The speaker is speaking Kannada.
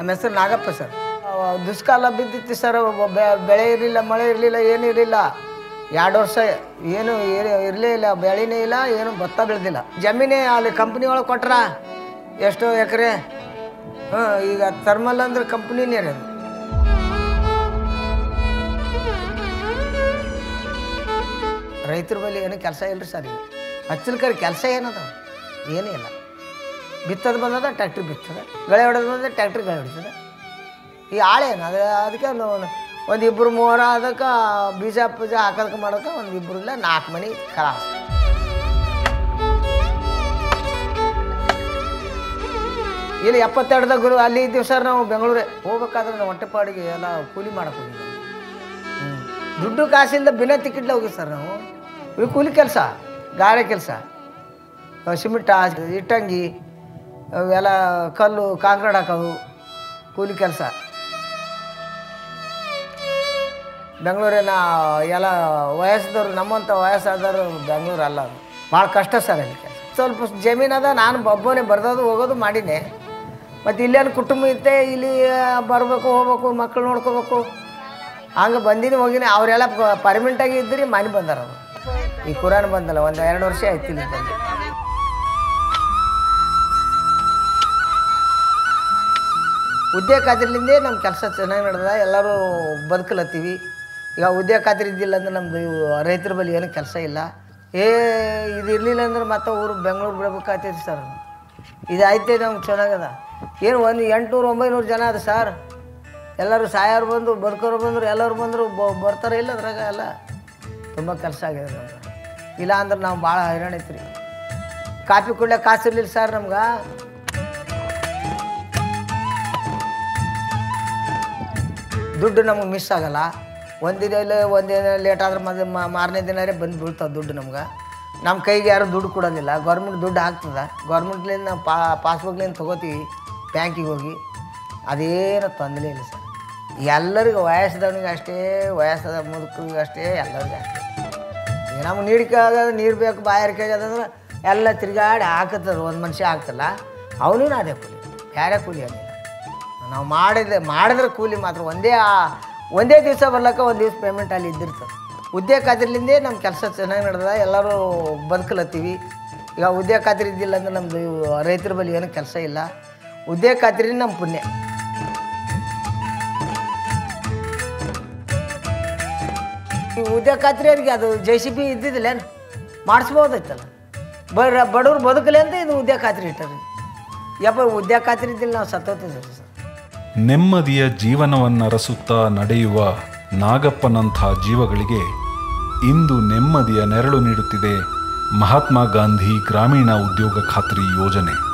ನಮ್ಮ ಹೆಸರು ನಾಗಪ್ಪ ಸರ್ ಅವ ದುಷ್ಕಾಲ ಬಿದ್ದಿತ್ತು ಸರ್ ಒಬ್ಬ ಬೆ- ಬೆಳೆ ಇರಲಿಲ್ಲ ಮಳೆ ಇರಲಿಲ್ಲ ಏನೂ ಇರಲಿಲ್ಲ ಎರಡು ವರ್ಷ ಏನು ಇರಲೇ ಇಲ್ಲ ಬೆಳೆನೇ ಇಲ್ಲ ಏನು ಭತ್ತ ಬೆಳೆದಿಲ್ಲ ಜಮೀನೇ ಅಲ್ಲಿ ಕಂಪ್ನಿ ಒಳಗೆ ಕೊಟ್ರ ಎಷ್ಟು ಎಕರೆ ಹಾಂ ಈಗ ಥರ್ಮಲ್ ಅಂದ್ರೆ ಕಂಪ್ನಿನೇ ರೀ ಅದು ರೈತರ ಬಳಿ ಏನು ಕೆಲಸ ಇಲ್ಲರಿ ಸರ್ ಈಗ ಹಚ್ಚಲ್ಕರಿ ಕೆಲಸ ಏನದ ಏನೂ ಇಲ್ಲ ಬಿತ್ತದ ಬಂದದ ಟ್ಯಾಕ್ಟ್ರಿ ಬಿತ್ತದ ಗಳೆ ಹೊಡೆದು ಬಂದರೆ ಟ್ಯಾಕ್ಟ್ರಿ ಗಳೆ ಹೊಡಿತದೆ ಈ ಆಳೇನು ಅದು ಅದಕ್ಕೆ ಒಂದು ಇಬ್ಬರು ಮೂವರ ಅದಕ್ಕೆ ಬೀಜ ಪೂಜ ಹಾಕೋದಕ್ಕೆ ಮಾಡೋಕೆ ಒಂದು ಇಬ್ಬರು ಇಲ್ಲ ನಾಲ್ಕು ಮನೆ ಖರಾಬ್ ಇಲ್ಲಿ ಎಪ್ಪತ್ತೆರಡದ ಗುರು ಅಲ್ಲಿ ಇದ್ದೀವಿ ಸರ್ ನಾವು ಬೆಂಗಳೂರೇ ಹೋಗ್ಬೇಕಾದ್ರೆ ನಾವು ಹೊಟ್ಟೆಪಾಡಿಗೆ ಎಲ್ಲ ಕೂಲಿ ಮಾಡಕ್ಕೆ ಹೋಗಿದ್ವಿ ಹ್ಮ್. ದುಡ್ಡು ಕಾಸಿಂದ ಬಿನ ಟಿಕೆಟ್ಲೆ ಹೋಗಿ ಸರ್ ನಾವು ಇದು ಕೂಲಿ ಕೆಲಸ ಗಾರೆ ಕೆಲಸ ಸಿಮೆಂಟ್ ಹಾಕಿ, ಇಟ್ಟಂಗಿ ಅವೆಲ್ಲ ಕಲ್ಲು ಕಾಂಕ್ರೀಟ್ ಹಾಕೋದು ಕೂಲಿ ಕೆಲಸ ಬೆಂಗಳೂರಿನ ಎಲ್ಲ ವಯಸ್ಸದವ್ರು ನಮ್ಮಂಥ ವಯಸ್ಸಾದವರು ಬೆಂಗಳೂರು ಅಲ್ಲ ಅದು ಭಾಳ ಕಷ್ಟ ಸರ್ ಅಲ್ಲಿ ಕೆಲಸ ಸ್ವಲ್ಪ ಜಮೀನು ಅದ ನಾನು ಒಬ್ಬನೇ ಬರ್ದೋದು ಹೋಗೋದು ಮಾಡೀನಿ ಮತ್ತು ಇಲ್ಲೇನು ಕುಟುಂಬ ಇತ್ತೆ ಇಲ್ಲಿ ಬರಬೇಕು ಹೋಗ್ಬೇಕು ಮಕ್ಕಳು ನೋಡ್ಕೋಬೇಕು ಹಂಗೆ ಬಂದಿನಿ ಹೋಗಿನಿ ಅವರೆಲ್ಲ ಪರ್ಮನೆಂಟಾಗಿ ಇದ್ರಿ ಮನೆ ಬಂದಾರ ಅವರು ಈ ಕುರಾನ್ ಬಂದಲ್ಲ ಒಂದು ಎರಡು ವರ್ಷ ಆಯ್ತು ಇಲ್ಲಿ ಬಂದು ಉದ್ಯೋಗ ಖಾತ್ರಿಲಿಂದೇ ನಮ್ಮ ಕೆಲಸ ಚೆನ್ನಾಗಿ ನಡೆದ ಎಲ್ಲರೂ ಬದುಕಲತ್ತೀವಿ ಈಗ ಉದ್ಯೋಗ ಖಾತ್ರಿ ಇದ್ದಿಲ್ಲ ಅಂದ್ರೆ ನಮ್ಮದು ರೈತರ ಬಳಿ ಏನೂ ಕೆಲಸ ಇಲ್ಲ ಏ ಇದು ಇರಲಿಲ್ಲ ಅಂದ್ರೆ ಮತ್ತೆ ಊರು ಬೆಂಗಳೂರು ಬಿಡ್ಬೇಕಾಗ್ತೈತಿ ಸರ್ ಇದು ಐತೆ ನಮ್ಗೆ ಚೆನ್ನಾಗದ ಏನು ಒಂದು ಎಂಟುನೂರು ಒಂಬೈನೂರು ಜನ ಅದ ಸರ್ ಎಲ್ಲರೂ ಸಾಯೋರು ಬಂದು ಬದುಕೋರು ಬಂದರು ಎಲ್ಲರೂ ಬಂದರು ಬರ್ತಾರೆ ಇಲ್ಲ ಅದ್ರಾಗ ಎಲ್ಲ ತುಂಬ ಕೆಲಸ ಆಗಿದೆ ನಮ್ಗೆ ಇಲ್ಲ ಅಂದ್ರೆ ನಾವು ಭಾಳ ಹೈರಾಣ ಐತ್ರಿ ಕಾಫಿ ಕುಡ್ಲಿಕ್ಕೆ ಕಾಸು ಇರ್ಲಿಲ್ಲ ಸರ್ ನಮ್ಗೆ ದುಡ್ಡು ನಮಗೆ ಮಿಸ್ ಆಗಲ್ಲ ಒಂದಿನ ಇಲ್ಲ ಒಂದಿನ ಲೇಟ್ ಆದ್ರೆ ಮತ್ತೆ ಮಾರನೇ ದಿನರೇ ಬಂದು ಬೀಳ್ತಾವೆ ದುಡ್ಡು ನಮ್ಗೆ ನಮ್ಮ ಕೈಗೆ ಯಾರು ದುಡ್ಡು ಕೊಡೋದಿಲ್ಲ ಗೌರ್ಮೆಂಟ್ ದುಡ್ಡು ಹಾಕ್ತದ ಗೌರ್ಮೆಂಟ್ಲಿಂದ ನಾವು ಪಾ ಪಾಸ್ಬುಕ್ಲಿಂದ ತೊಗೋತೀವಿ ಬ್ಯಾಂಕಿಗೆ ಹೋಗಿ ಅದೇನು ತೊಂದರೆ ಇಲ್ಲ ಸರ್ ಎಲ್ಲರಿಗೂ ವಯಸ್ಸದವನಿಗೆ ಅಷ್ಟೇ ವಯಸ್ಸದ ಮುದುಕರಿಗೆ ಅಷ್ಟೇ ಎಲ್ಲರಿಗೂ ಅಷ್ಟೇ ಈಗ ನಮ್ಗೆ ನೀಡಿಕೆ ಆಗೋದು ನೀರು ಬೇಕು ಬಾಯಾರಿಕೆ ಆಗ್ಯದಂದ್ರೆ ಎಲ್ಲ ತಿರುಗಾಡಿ ಹಾಕತ್ತದ ಒಂದು ಮನುಷ್ಯ ಹಾಕ್ತಲ್ಲ ಅವನಿಗೂ ಅದೇ ಕೂಲಿ ಬೇರೆ ಕೂಲಿ ಏನಿಲ್ಲ ನಾವು ಮಾಡಿದ್ರೆ ಮಾಡಿದ್ರೆ ಕೂಲಿ ಮಾತ್ರ ಒಂದೇ ಆ- ಒಂದೇ ದಿವಸ ಬರ್ಲಕ್ಕ ಒಂದು ದಿವ್ಸ ಪೇಮೆಂಟ್ ಅಲ್ಲಿ ಇದ್ದಿರ್ತದೆ ಉದ್ಯೋಗ ಖಾತ್ರಿಲಿಂದೇ ನಮ್ಮ ಕೆಲಸ ಚೆನ್ನಾಗಿ ನಡೆದ ಎಲ್ಲರೂ ಬದುಕಲತ್ತೀವಿ ಈಗ ಉದ್ಯೋಗ ಖಾತ್ರಿ ಇದ್ದಿಲ್ಲ ಅಂದ್ರೆ ನಮ್ಮದು ರೈತರ ಬಳಿ ಏನೂ ಕೆಲಸ ಇಲ್ಲ ಉದ್ಯೋಗ ಖಾತ್ರಿ ನಮ್ಮ ಪುಣ್ಯ ಈ ಉದ್ಯೋಗ ಖಾತ್ರಿಯವ್ರಿಗೆ ಅದು ಜೆ ಸಿ ಬಿ ಇದ್ದಿದ್ದಿಲ್ಲೇನು ಮಾಡಿಸ್ಬೋದೈತಲ್ಲ ಬಡ ಬಡವ್ರು ಬದುಕಲಿ ಅಂತ ಇದು ಉದ್ಯೋಗ ಖಾತ್ರಿ ಇಟ್ಟಾರೆ ಯಪ್ಪ ಉದ್ಯೋಗ ಖಾತ್ರಿ ಇದ್ದಿಲ್ಲ ನಾವು ಸತ್ತೋತಿದ್ದೀವಿ ಸರ್ ನೆಮ್ಮದಿಯ ಜೀವನವನ್ನರಸುತ್ತಾ ನಡೆಯುವ ನಾಗಪ್ಪನಂಥ ಜೀವಗಳಿಗೆ ಇಂದು ನೆಮ್ಮದಿಯ ನೆರಳು ನೀಡುತ್ತಿದೆ ಮಹಾತ್ಮ ಗಾಂಧಿ ಗ್ರಾಮೀಣ ಉದ್ಯೋಗ ಖಾತ್ರಿ ಯೋಜನೆ